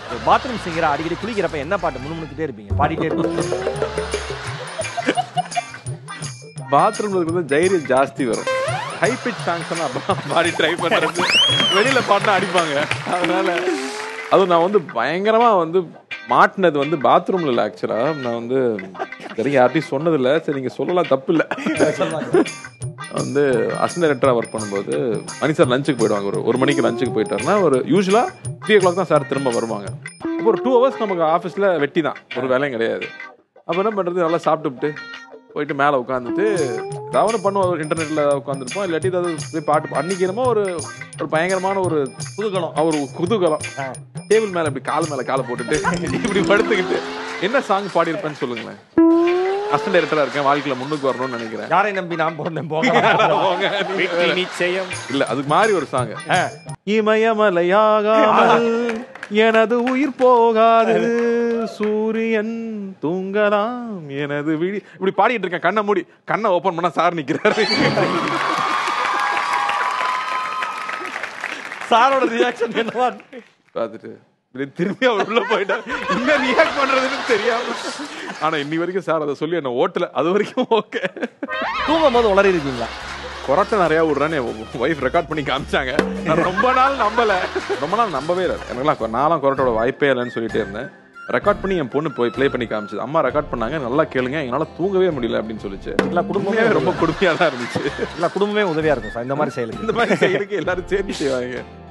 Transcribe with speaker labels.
Speaker 1: Bathroom சிங்கரா அடிக்கடி குளிக்கிறப்ப என்ன பாட்டு முணுமுணுக்கிட்டே இருப்பீங்க பாடிட்டே இருப்பீங்க
Speaker 2: பாத்ரூம்ல இருக்கிறது தைரியம் ஜாஸ்தி வரும் ஹை பிச் சாங்ஸ் எல்லாம் பாடி ட்ரை பண்றது வெளியில பாட்டினா அடிப்பாங்க அதனால அதுவும் நான் வந்து பயங்கரமா வந்து மாட்டினது வந்து பாத்ரூம்ல இல்லை ஆக்சுவலா நான் வந்து சரி யார்ட்டையும் சொன்னதில்லை சரி நீங்க சொல்லலாம் தப்பு இல்லை வந்து அசிஸ்டன்ட் டைரக்டராக ஒர்க் பண்ணும்போது மணி சார் லஞ்சுக்கு போயிடுவாங்க ஒரு ஒரு மணிக்கு லஞ்சுக்கு போயிட்டாருன்னா ஒரு யூஸ்வலாக த்ரீ ஓ கிளாக் தான் சார் திரும்ப வருவாங்க அப்போ ஒரு டூ ஹவர்ஸ் நமக்கு ஆஃபீஸில் வெட்டி தான் ஒரு வேலையும் கிடையாது அப்போ என்ன பண்ணுறது நல்லா சாப்பிட்டுவிட்டு போயிட்டு மேலே உட்காந்துட்டு ஏதாவது பண்ணுவோம் இன்டர்நெட்டில் உட்காந்துருப்போம் இல்லாட்டி ஏதாவது போய் பாட்டு அன்னைக்கு என்னமோ ஒரு ஒரு பயங்கரமான ஒரு
Speaker 1: புதுகலம்
Speaker 2: ஒரு குதூகலம் டேபிள் மேலே இப்படி கால் மேலே காலை போட்டுட்டு இப்படி படுத்துக்கிட்டு என்ன சாங் பாடியிருப்பேன்னு சொல்லுங்களேன் அசிஸ்டன்ட் டைரக்டராக இருக்கேன் வாழ்க்கையில் முன்னுக்கு வரணும்னு நினைக்கிறேன்
Speaker 1: யாரை நம்பி நான் பிறந்தேன் போங்க
Speaker 2: போங்க, நீங்க
Speaker 1: வெற்றி
Speaker 2: வேற.
Speaker 1: நிச்சயம்
Speaker 2: இல்ல அதுக்கு மாதிரி ஒரு சாங்
Speaker 1: ஆ.
Speaker 2: இமயமலையாகாமல் எனது உயிர் போகாது சூரியன் தூங்கலாம் எனது விழி இப்படி பாடிட்டு இருக்கேன் கண்ணை மூடி கண்ணை ஓபன் பண்ணா சார் நிக்கிறாரு
Speaker 1: சாரோட ரியாக்ஷன் என்னவா
Speaker 2: பார்த்துட்டு இப்படி திரும்பி அவர் உள்ள போயிட்டார் என்ன ரியாக்ட் பண்றதுன்னு தெரியாம ஆனா இன்னி வரைக்கும் சார் அதை சொல்லி என்ன ஓட்டல அது வரைக்கும் ஓகே
Speaker 1: தூங்கும் போது உளறி இருக்கீங்களா
Speaker 2: கொரட்டை நிறைய விடுறான்னு ஒய்ஃப் ரெக்கார்ட் பண்ணி காமிச்சாங்க நான் ரொம்ப நாள் நம்பல ரொம்ப நாள் நம்பவே இல்லை எனக்குலாம் நான்லாம் கொரட்டோட வாய்ப்பே இல்லைன்னு சொல்லிட்டே இருந்தேன் ரெக்கார்ட் பண்ணி என் பொண்ணு போய் ப்ளே பண்ணி காமிச்சது அம்மா ரெக்கார்ட் பண்ணாங்க நல்லா கேளுங்க என்னால தூங்கவே முடியல அப்படின்னு சொல்லிச்சு
Speaker 1: இல்ல குடும்பமே
Speaker 2: உண்மையாவே ரொம்ப கொடுமையா தான் இருந்துச்சு
Speaker 1: இல்ல குடும்பமே உதவியா இருக்கும் சார் இந்த மாதிரி செயலுக்கு
Speaker 2: இந்த மாதிரி செய்யறதுக்கு எல்லாரும் சேர்ந்து செய்வாங்க